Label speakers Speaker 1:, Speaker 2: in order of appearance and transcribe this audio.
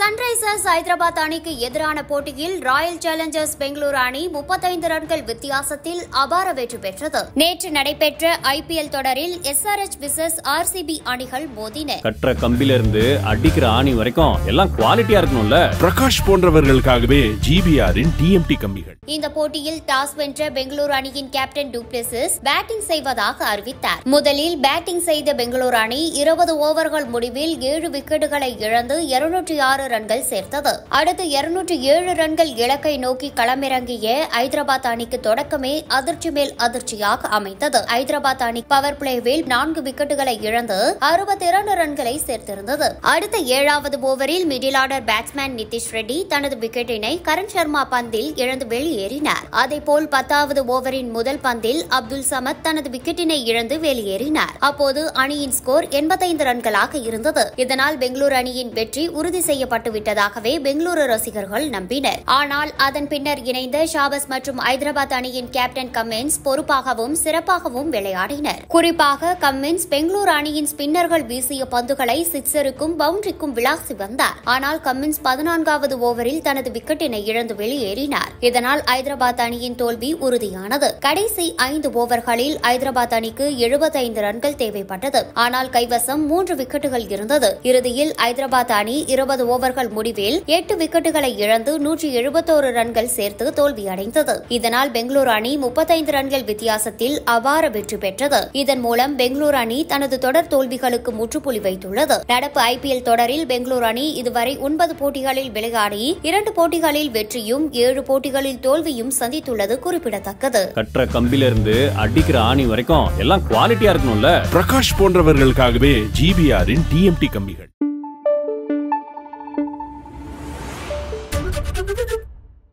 Speaker 1: Sunrisers Hyderabad அணிக்கு எதிரான போட்டியில் ராயல் சேலஞ்சர்ஸ் பெங்களூரு அணி முப்பத்தைந்து ரன்கள் வித்தியாசத்தில் அபார வெற்றி பெற்றது நேற்று நடைபெற்ற ஐபிஎல் தொடரில் எஸ்ஆர்எச் விசஸ் ஆர்சிபி அணிகள் மோதின
Speaker 2: கட்டுற கம்பில இருந்து அடிக்கிற ஆணி வரைக்கும் எல்லாம் குவாலிட்டியா இருக்கணும்ல
Speaker 3: பிரகாஷ் போன்றவர்களுக்காகவே ஜிபிஆரின் டிஎம்டி கம்பிகள்
Speaker 1: இந்த போட்டியில் டாஸ் வென்ற பெங்களூரு அணியின் கேப்டன் டூப்ளசிஸ் பேட்டிங் செய்வதாக அறிவித்தார் முதலில் பேட்டிங் செய்த பெங்களூரு அணி இருபது ஓவர்கள் முடிவில் ஏழு விக்கெட்டுகளை இழந்து இருநூற்றி ஆறு ரன்கள் சேர்த்தது அடுத்து இருநூற்றி ஏழு ரன்கள் இலக்கை நோக்கி களமிறங்கிய ஐதராபாத் அணிக்கு தொடக்கமே அதிர்ச்சி மேல் அதிர்ச்சியாக அமைந்தது ஐதராபாத் அணி பவர் பிளேவில் நான்கு விக்கெட்டுகளை இழந்து அறுபத்தி இரண்டு ரன்களை சேர்த்திருந்தது அடுத்த ஏழாவது ஓவரில் middle order batsman Nitish Reddy தனது விக்கெட்டினை கரண் சர்மா பந்தில் இழந்து வெளியேறினார் அதேபோல் பத்தாவது ஓவரின் முதல் பந்தில் அப்துல் சமத் தனது விக்கெட்டினை இழந்து வெளியேறினார் அப்போது அணியின் ஸ்கோர் எண்பத்தைந்து ரன்களாக இருந்தது இதனால் பெங்களூரு அணியின் வெற்றி உறுதி செய்யப்பட்டு விட்டதாகவே பெங்களூரு ரசிகர்கள் நம்பினர் ஆனால் அதன் பின்னர் இணைந்த ஷாபஸ் மற்றும் ஐதராபாத் அணியின் கேப்டன் கம்மின்ஸ் பொறுப்பாகவும் சிறப்பாகவும் விளையாடினர் குறிப்பாக கம்மின்ஸ் பெங்களூரு அணியின் ஸ்பின்னர்கள் வீசிய பந்துகளை சிக்ஸருக்கும் பவுண்டரிக்கும் விளாசி வந்தார் ஆனால் கம்மின்ஸ் பதினான்காவது ஓவரில் தனது விக்கெட்டினை இழந்து வெளியேறினார் இதனால் ஐதராபாத் அணியின் தோல்வி உறுதியானது கடைசி ஐந்து ஓவர்களில் ஐதராபாத் அணிக்கு எழுபத்தைந்து ரன்கள் தேவைப்பட்டது ஆனால் கைவசம் மூன்று விக்கெட்டுகள் இருந்தது இறுதியில் ஐதராபாத் அணி இருபது ஓவர்கள் முடிவில் எட்டு விக்கெட்டுகளை இழந்து நூற்றி எழுபத்தோரு ரன்கள் சேர்த்து தோல்வியடைந்தது இதனால் பெங்களூரு அணி முப்பத்தைந்து ரன்கள் வித்தியாசத்தில் அபார வெற்றி பெற்றது இதன் மூலம் பெங்களூரு அணி தனது தொடர் தோல்விகளுக்கு முற்றுப்புள்ளி வைத்துள்ளது நடப்பு ஐபிஎல் தொடரில் பெங்களூரு அணி இதுவரை ஒன்பது போட்டிகளில் விளையாடி இரண்டு போட்டிகளில் வெற்றியும் ஏழு போட்டிகளில் தோல்வியும் சந்தித்துள்ளது குறிப்பிடத்தக்கது
Speaker 2: கட்டுற கம்பில இருந்து அடிக்கிற ஆணி வரைக்கும் எல்லாம் குவாலிட்டியா இருக்கணும்ல
Speaker 3: பிரகாஷ் போன்றவர்களுக்காகவே ஜிபிஆரின் டிஎம்டி கம்பிகள்